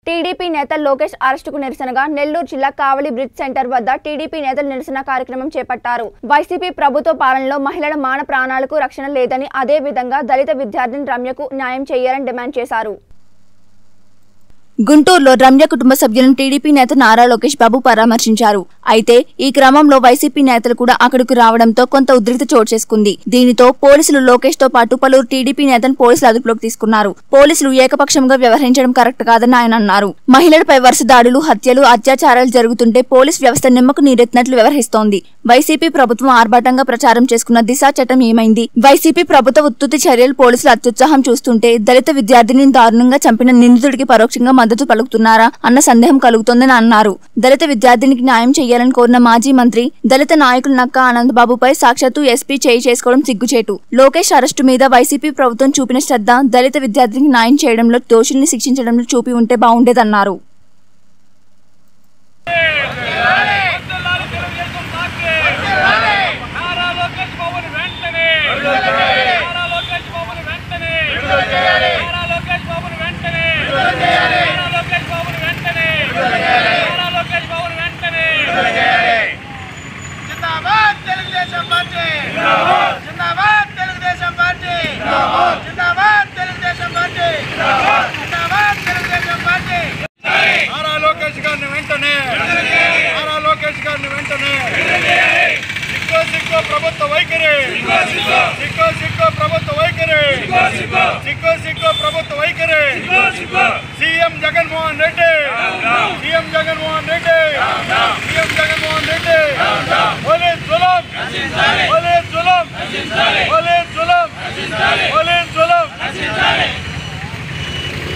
TDP నేత లోకేష్ అరెస్టుకు నిరసనగా నెల్లూరు జిల్లా కావలి బ్రిడ్జ్ సెంటర్ వద్ద టీడీపీ నేతలు నిరసన కార్యక్రమం చేపట్టారు వైసీపీ ప్రభుత్వ పాలనలో మహిళల మాన ప్రాణాలకు రక్షణ లేదని అదే విధంగా దళిత విద్యార్థిని రమ్యకు న్యాయం చేయాలని డిమాండ్ చేశారు గుంటూరులో రమ్య కుటుంబ సభ్యులను టీడీపీ నేత నారా లోకేష్ బాబు పరామర్శించారు అయితే ఈ క్రమంలో వైసీపీ నేతలు కూడా అక్కడికి రావడంతో కొంత ఉద్రిక్త చోటు చేసుకుంది దీనితో పోలీసులు లోకేష్ తో పాటు పలువురు టీడీపీ నేతను పోలీసులు అదుపులోకి తీసుకున్నారు పోలీసులు ఏకపక్షంగా వ్యవహరించడం కరెక్ట్ కాదని ఆయన అన్నారు మహిళలపై వరుస దాడులు హత్యలు అత్యాచారాలు జరుగుతుంటే పోలీస్ వ్యవస్థ నిమ్మకు నీరెత్తినట్లు వ్యవహరిస్తోంది వైసీపీ ప్రభుత్వం ఆర్భాటంగా ప్రచారం చేసుకున్న దిశా చట్టం ఏమైంది వైసీపీ ప్రభుత్వ ఉత్తుతి చర్యలు పోలీసులు అత్యుత్సాహం చూస్తుంటే దళిత విద్యార్థిని దారుణంగా చంపిన నిందితుడికి పరోక్షంగా మద్దతు పలుకుతున్నారా అన్న సందేహం కలుగుతోందని అన్నారు దళిత విద్యార్థినికి న్యాయం చేయాలని కోరిన మాజీ మంత్రి దళిత నాయకులు నక్కా ఆనందబాబుపై సాక్షాత్తు ఎస్పీ చేయి చేసుకోవడం సిగ్గుచేటు లోకేష్ అరెస్టు మీద వైసీపీ ప్రభుత్వం చూపిన శ్రద్ధ దళిత విద్యార్థినికి న్యాయం చేయడంలో దోషుల్ని శిక్షించడంలో చూపి ఉంటే బాగుండేదన్నారు వందలాది తెలుగుదేశం పార్టీ. నారా లోకేష్ బాబుని వెంటనే నారా లోకేష్ బాబుని వెంటనే నారా లోకేష్ బాబుని వెంటనే నారా లోకేష్ బాబుని వెంటనే నారా లోకేష్ బాబుని వెంటనే జిందాబాద్ తెలుగుదేశం పార్టీ జిందాబాద్ తెలుగుదేశం పార్టీ జిందాబాద్ తెలుగుదేశం పార్టీ జిందాబాద్ తెలుగుదేశం పార్టీ నారా లోకేష్ గారిని వెంటనే నారా లోకేష్ గారిని వెంటనే సిక్కో సిక్కో ప్రభుత్వ వైఖరి సిక్కో సిక్కో ప్రభుత్వ వైఖరి సిక్కో సిక్కో ప్రభుత్వ వైఖరి CM Jaganmohan Reddy CM Jaganmohan Reddy CM Jaganmohan Reddy police జులం పోలీస్ జులం